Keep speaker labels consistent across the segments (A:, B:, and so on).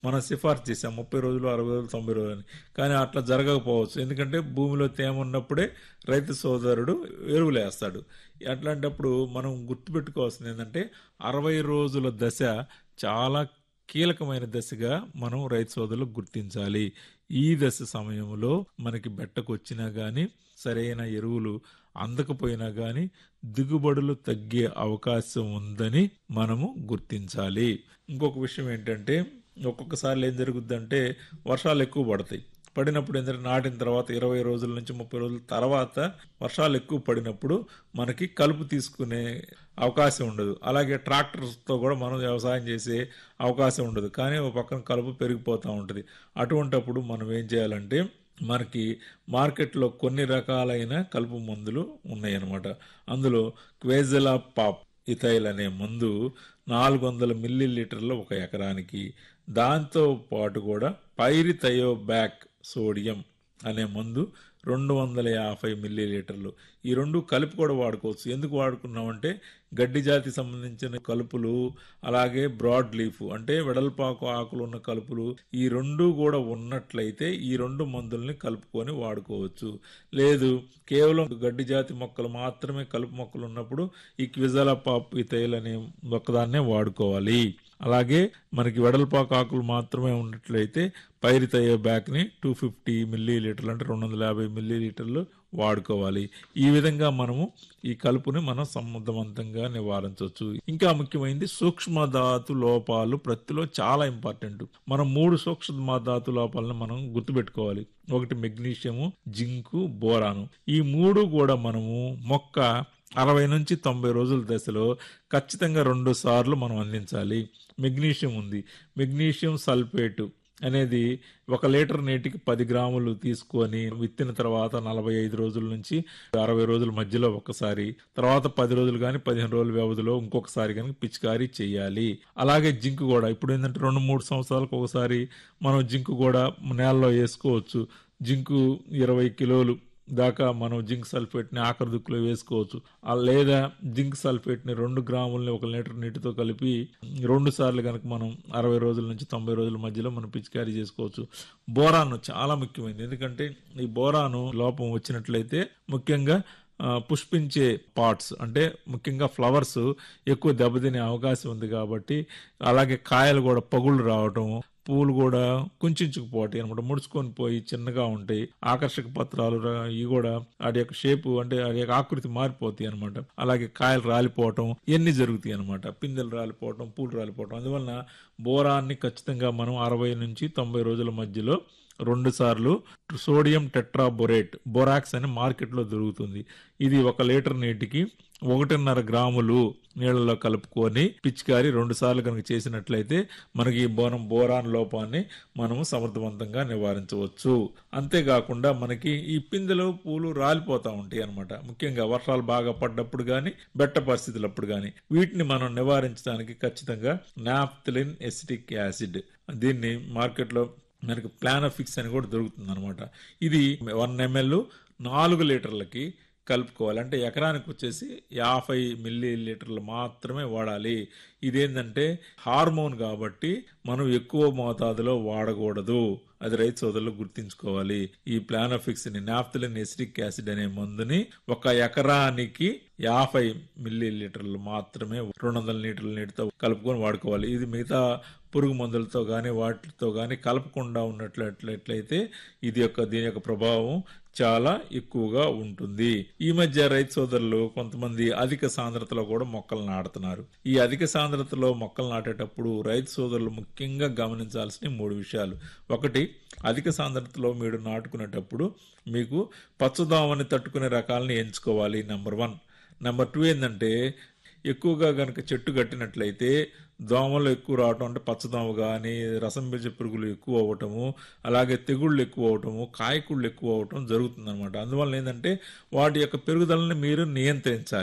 A: మనం సిఫార్సు చేసాం ముప్పై రోజులు అరవై రోజులు తొంభై రోజులు అని కానీ అట్లా జరగకపోవచ్చు ఎందుకంటే భూమిలో తేమ ఉన్నప్పుడే రైతు సోదరుడు ఎరువులు వేస్తాడు అట్లాంటప్పుడు మనం గుర్తుపెట్టుకోవాల్సింది ఏంటంటే అరవై రోజుల దశ చాలా కీలకమైన దశగా మనం రైతు సోదరులు గుర్తించాలి ఈ దశ సమయంలో మనకి బెట్టకు వచ్చినా గాని సరైన ఎరువులు అందకపోయినా గాని దిగుబడులు తగ్గే అవకాశం ఉందని మనము గుర్తించాలి ఇంకొక విషయం ఏంటంటే ఒక్కొక్కసారి ఏం జరుగుద్దంటే వర్షాలు ఎక్కువ పడతాయి పడినప్పుడు ఏంటంటే నాటిన తర్వాత ఇరవై రోజుల నుంచి ముప్పై రోజుల తర్వాత వర్షాలు ఎక్కువ పడినప్పుడు మనకి కలుపు తీసుకునే అవకాశం ఉండదు అలాగే ట్రాక్టర్స్తో కూడా మనం వ్యవసాయం చేసే అవకాశం ఉండదు కానీ ఒక పక్కన కలుపు పెరిగిపోతూ ఉంటుంది అటువంటప్పుడు మనం ఏం చేయాలంటే మనకి మార్కెట్లో కొన్ని రకాలైన కలుపు మందులు ఉన్నాయన్నమాట అందులో క్వేజలా పాప్ ఇథైల్ అనే మందు నాలుగు వందల మిల్లీ లీటర్లు ఒక ఎకరానికి దాంతో పాటు కూడా పైరిథయో బ్యాక్ సోడియం అనే మందు రెండు వందల యాభై మిల్లీ లీటర్లు ఈ రెండు కలిపి కూడా వాడుకోవచ్చు ఎందుకు వాడుకున్నామంటే గడ్డి జాతి సంబంధించిన కలుపులు అలాగే బ్రాడ్ లీఫ్ అంటే వెడల్పాకు ఆకులు ఉన్న కలుపులు ఈ రెండు కూడా ఉన్నట్లయితే ఈ రెండు మందుల్ని కలుపుకొని వాడుకోవచ్చు లేదు కేవలం గడ్డి జాతి మొక్కలు మాత్రమే కలుపు మొక్కలు ఉన్నప్పుడు ఈ క్విజల పాప్ ఇతైల్ అనే ఒక్కదాన్నే వాడుకోవాలి అలాగే మనకి వెడల్పాకు ఆకులు మాత్రమే ఉన్నట్లయితే పైరితయ్యే బ్యాక్ని టూ ఫిఫ్టీ మిల్లీ లీటర్లు అంటే రెండు వందల యాభై మిల్లీ లీటర్లు వాడుకోవాలి ఈ విధంగా మనము ఈ కలుపుని మనం సమర్థవంతంగా నివారించవచ్చు ఇంకా ముఖ్యమైనది సూక్ష్మధాతు లోపాలు ప్రతిలో చాలా ఇంపార్టెంట్ మనం మూడు సూక్ష్మధాతు లోపాలను మనం గుర్తుపెట్టుకోవాలి ఒకటి మెగ్నీషియము జింకు బోరాను ఈ మూడు కూడా మనము మొక్క అరవై నుంచి తొంభై రోజుల దశలో ఖచ్చితంగా రెండు సార్లు మనం అందించాలి మెగ్నీషియం ఉంది మెగ్నీషియం సల్ఫేటు అనేది ఒక లీటర్ నీటికి పది గ్రాములు తీసుకొని విత్తిన తర్వాత నలభై ఐదు రోజుల నుంచి అరవై రోజుల మధ్యలో ఒకసారి తర్వాత పది రోజులు కానీ పదిహేను రోజుల వ్యవధిలో ఇంకొకసారి కనుక పిచికారీ చేయాలి అలాగే జింక్ కూడా ఇప్పుడు ఏంటంటే రెండు మూడు సంవత్సరాలకు ఒకసారి మనం జింక్ కూడా నేలలో వేసుకోవచ్చు జింకు ఇరవై కిలోలు దాకా మనం జింక్ సల్ఫేట్ని ఆఖరి దుక్కులో వేసుకోవచ్చు ఆ లేదా జింక్ సల్ఫేట్ని రెండు గ్రాములని ఒక లీటర్ నీటితో కలిపి రెండు సార్లు కనుక మనం అరవై రోజుల నుంచి తొంభై రోజుల మధ్యలో మనం పిచికారీ చేసుకోవచ్చు బోరాను చాలా ముఖ్యమైనది ఎందుకంటే ఈ బోరాను లోపం వచ్చినట్లయితే ముఖ్యంగా ఆ, పుష్పించే పార్ట్స్ అంటే ముఖ్యంగా ఫ్లవర్స్ ఎక్కువ దెబ్బతినే అవకాశం ఉంది కాబట్టి అలాగే కాయలు కూడా పగుళ్ళు రావటం పూలు కూడా కుంచుకుపోతాయి అనమాట ముడుచుకొని పోయి చిన్నగా ఉంటాయి ఆకర్షక పత్రాలు రా- ఇవి కూడా వాటి యొక్క షేపు అంటే వాటి యొక్క ఆకృతి మారిపోతాయి అనమాట అలాగే కాయలు రాలిపోవటం ఇవన్నీ జరుగుతాయి అనమాట పిందెలు రాలిపోవటం పూలు రాలిపోవటం అందువలన బోరాన్ని ఖచ్చితంగా మనం అరవై నుంచి తొంభై రోజుల మధ్యలో రెండు సార్లు సోడియం టెట్రాబొరేట్ బొరాక్స్ అని మార్కెట్లో దొరుకుతుంది ఇది ఒక లీటర్ నీటికి ఒకటిన్నర గ్రాములు నీళ్ళలో కలుపుకొని పిచికారి రెండు సార్లు కనుక చేసినట్లయితే మనకి ఈ బోనం బోరాన్ లోపాన్ని మనము సమర్థవంతంగా నివారించవచ్చు అంతేకాకుండా మనకి ఈ పిందెలు పూలు రాలిపోతూ ఉంటాయి అన్నమాట ముఖ్యంగా వర్షాలు బాగా పడ్డప్పుడు కానీ బెట్ట పరిస్థితులప్పుడు కానీ వీటిని మనం నివారించడానికి ఖచ్చితంగా నాప్థలిన్ ఎసిటిక్ యాసిడ్ దీన్ని మార్కెట్లో మనకి ప్లానఫిక్స్ అని కూడా దొరుకుతుంది అనమాట ఇది వన్ ఎంఎల్ నాలుగు లీటర్లకి కలుపుకోవాలి అంటే ఎకరానికి వచ్చేసి యాభై మిల్లీ లీటర్లు మాత్రమే వాడాలి ఇదేంటంటే హార్మోన్ కాబట్టి మనం ఎక్కువ మోతాదులో వాడకూడదు అది రైతు సోదరులు గుర్తించుకోవాలి ఈ ప్లానోఫిక్స్ ని నాఫ్తలిన్ ఎసిటిక్ యాసిడ్ అనే మందుని ఒక ఎకరానికి యాభై మిల్లీ లీటర్లు మాత్రమే రెండు వందల లీటర్ల నీటితో కలుపుకొని వాడుకోవాలి ఇది మిగతా పురుగు మందులతో కానీ వాటితో కానీ కలపకుండా ఉన్నట్లయితే ఇది యొక్క దీని యొక్క ప్రభావం చాలా ఎక్కువగా ఉంటుంది ఈ మధ్య రైతు సోదరులు కొంతమంది అధిక సాంద్రతలో కూడా మొక్కలు నాటుతున్నారు ఈ అధిక సాంద్రతలో మొక్కలు నాటేటప్పుడు రైతు సోదరులు ముఖ్యంగా గమనించాల్సిన మూడు విషయాలు ఒకటి అధిక సాంద్రతలో మీరు నాటుకునేటప్పుడు మీకు పచ్చదోమని తట్టుకునే రకాలని ఎంచుకోవాలి నెంబర్ వన్ నెంబర్ టూ ఏంటంటే ఎక్కువగా కనుక చెట్టు కట్టినట్లయితే దోమలు ఎక్కువ రావటం అంటే పచ్చదోమ కానీ రసం పీల్చే పురుగులు ఎక్కువ అవ్వటము అలాగే తెగుళ్ళు ఎక్కువ అవటము కాయకుళ్ళు ఎక్కువ అవటం జరుగుతుందన్నమాట అందువల్ల ఏంటంటే వాటి యొక్క పెరుగుదలని మీరు నియంత్రించాలి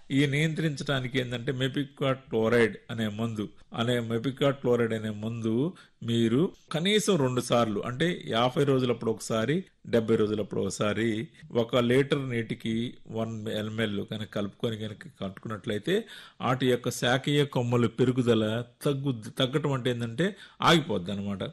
A: ఈ నియంత్రించడానికి ఏంటంటే మెపిక్వాట్ క్లోరైడ్ అనే మందు అనే మెపిక్వాట్ క్లోరైడ్ అనే మందు మీరు కనీసం రెండు సార్లు అంటే యాభై రోజులప్పుడు ఒకసారి డెబ్బై రోజులప్పుడు ఒకసారి ఒక లీటర్ నీటికి వన్ ఎంఎల్ కనుక కలుపుకొని కనుక కట్టుకున్నట్లయితే వాటి యొక్క శాఖీయ కొమ్మలు పెరుగుదల తగ్గు తగ్గటం అంటే ఏంటంటే ఆగిపోద్ది అనమాట